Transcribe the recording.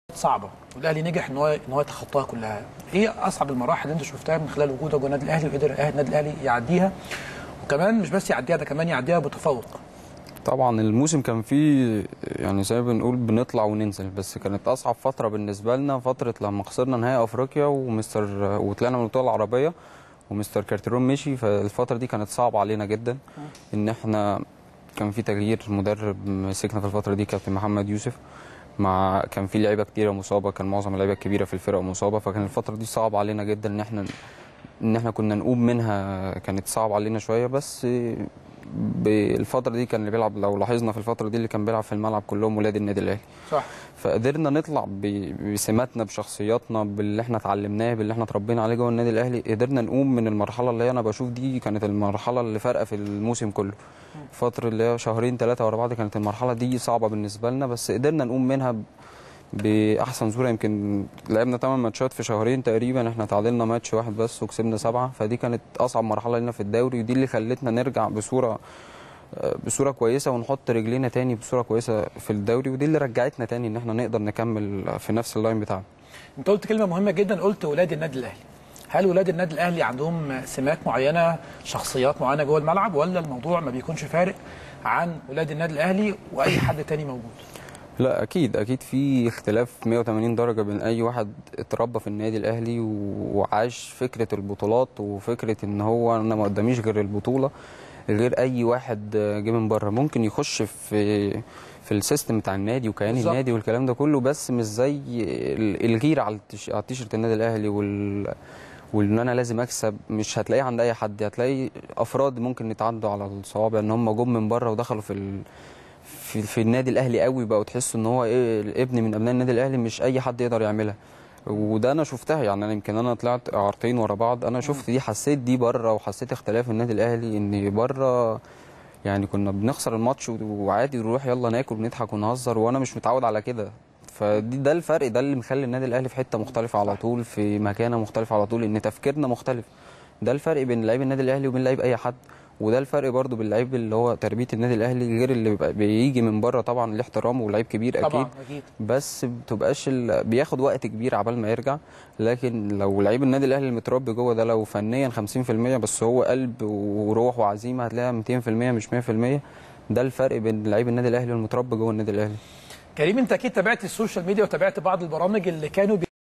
صعبه والاهلي نجح ان هو ان هو يتخطاها كلها ايه اصعب المراحل اللي انت شفتها من خلال وجودك جوه النادي الاهلي وقدر النادي الاهلي يعديها وكمان مش بس يعديها ده كمان يعديها بتفوق طبعا الموسم كان فيه يعني زي ما بنقول بنطلع وننزل بس كانت اصعب فتره بالنسبه لنا فتره لما خسرنا نهائي افريقيا ومستر وطلعنا من البطوله العربيه ومستر كارتيرون مشي فالفتره دي كانت صعبه علينا جدا ان احنا كان في تغيير مدرب مسكنا في الفتره دي كابتن محمد يوسف مع كان في لعيبه كتيره مصابه كان معظم اللعيبه الكبيره في الفرقه مصابه فكان الفتره دي صعب علينا جدا ان احنا ان احنا كنا نقوم منها كانت صعب علينا شويه بس بالفتره دي كان اللي بيلعب لو لاحظنا في الفتره دي اللي كان بيلعب في الملعب كلهم ولاد النادي الاهلي صح فقدرنا نطلع ب- بسماتنا بشخصياتنا باللي احنا اتعلمناه باللي احنا اتربينا عليه جوه النادي الاهلي قدرنا نقوم من المرحله اللي انا بشوف دي كانت المرحله اللي فارقه في الموسم كله فتره اللي هي شهرين ثلاثه ورا بعض كانت المرحله دي صعبه بالنسبه لنا بس قدرنا نقوم منها ب- باحسن صوره يمكن لعبنا 8 ماتشات في شهرين تقريبا احنا تعادلنا ماتش واحد بس وكسبنا سبعه فدي كانت اصعب مرحله لنا في الدوري ودي اللي خلتنا نرجع بصوره بصوره كويسه ونحط رجلينا تاني بصوره كويسه في الدوري ودي اللي رجعتنا تاني ان احنا نقدر نكمل في نفس اللاين بتاعنا انت قلت كلمه مهمه جدا قلت ولاد النادي الاهلي هل ولاد النادي الاهلي عندهم سمات معينه شخصيات معينه جوه الملعب ولا الموضوع ما بيكونش فارق عن ولاد النادي الاهلي واي حد تاني موجود لا اكيد اكيد في اختلاف 180 درجه بين اي واحد اتربى في النادي الاهلي وعاش فكره البطولات وفكره ان هو انا ما قداميش غير البطوله غير اي واحد جه من بره ممكن يخش في في السيستم بتاع النادي وكيان بالظبط. النادي والكلام ده كله بس مش زي ال- الغيره على التيش- على التيشيرت النادي الاهلي وال وان انا لازم اكسب مش هتلاقيه عند اي حد هتلاقي افراد ممكن يتعدوا على الصوابع ان هم جم من بره ودخلوا في ال... في, في النادي الاهلي قوي بقوا تحسوا ان هو ايه الابن من ابناء النادي الاهلي مش اي حد يقدر يعملها وده انا شفتها يعني انا يمكن انا طلعت اعارتين ورا بعض انا شفت دي حسيت دي بره وحسيت اختلاف النادي الاهلي ان بره يعني كنا بنخسر الماتش وعادي نروح يلا ناكل ونضحك ونهزر وانا مش متعود على كده فدي ده الفرق ده اللي مخلي النادي الاهلي في حته مختلفه على طول في مكانه مختلفه على طول ان تفكيرنا مختلف ده الفرق بين لعيب النادي الاهلي وبين لعيب اي حد وده الفرق برضو بين اللعيب اللي هو تربيه النادي الاهلي غير اللي بيبقى بيجي من بره طبعا الاحترام ولعيب كبير اكيد طبعا اكيد بس بتبقاش ال... بياخد وقت كبير عبال ما يرجع لكن لو لعيب النادي الاهلي المتربي جوه ده لو فنيا 50% بس هو قلب وروح وعزيمه هتلاقيها 200% مش 100% ده الفرق بين لعيب النادي الاهلي والمتربي جوه النادي الاهلي كريم انت اكيد تابعت السوشيال ميديا وتابعت بعض البرامج اللي كانوا